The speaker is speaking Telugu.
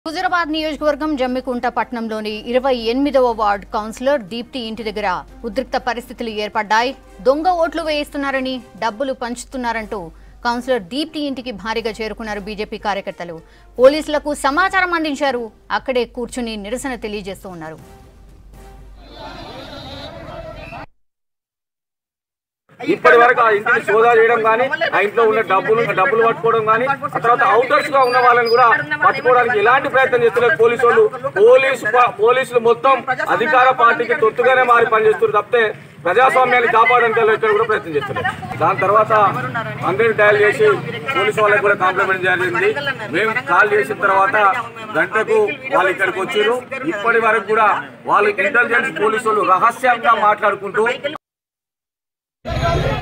హుజురాబాద్ నియోజకవర్గం జమ్మికుంట పట్టణంలోని ఇరవై ఎనిమిదవ వార్డ్ కౌన్సిలర్ దీప్తి ఇంటి దగ్గర ఉద్రిక్త పరిస్థితులు ఏర్పడ్డాయి దొంగ ఓట్లు వేయిస్తున్నారని డబ్బులు పంచుతున్నారంటూ కౌన్సిలర్ దీప్తి ఇంటికి భారీగా చేరుకున్నారు బీజేపీ కార్యకర్తలు పోలీసులకు సమాచారం అందించారు అక్కడే కూర్చుని నిరసన తెలియజేస్తూ ఉన్నారు ఇప్పటి వరకు ఆ ఇంటిని సోదా చేయడం కానీ ఆ ఇంట్లో ఉన్న డబ్బులు డబ్బులు పట్టుకోవడం కానీ ఆ తర్వాత అవుటర్స్ గా ఉన్న వాళ్ళని కూడా పట్టుకోవడానికి ఎలాంటి ప్రయత్నం చేస్తున్నారు పోలీసు వాళ్ళు పోలీసు ప- పోలీసులు మొత్తం అధికార పార్టీకి తొత్తుగానే మారి పనిచేస్తున్నారు తప్పితే ప్రజాస్వామ్యాన్ని కాపాడడానికి వాళ్ళు ఇక్కడ కూడా ప్రయత్నం చేస్తున్నారు దాని తర్వాత అందరిని డయల్ చేసి పోలీసు వాళ్ళకి కూడా కాంప్లిమెంట్ జరిగింది మేము కాల్ చేసిన తర్వాత గంటకు వాళ్ళు ఇక్కడికి వచ్చారు ఇప్పటి వరకు కూడా వాళ్ళు ఇంటెలిజెన్స్ పోలీసు వాళ్ళు రహస్యంగా మాట్లాడుకుంటూ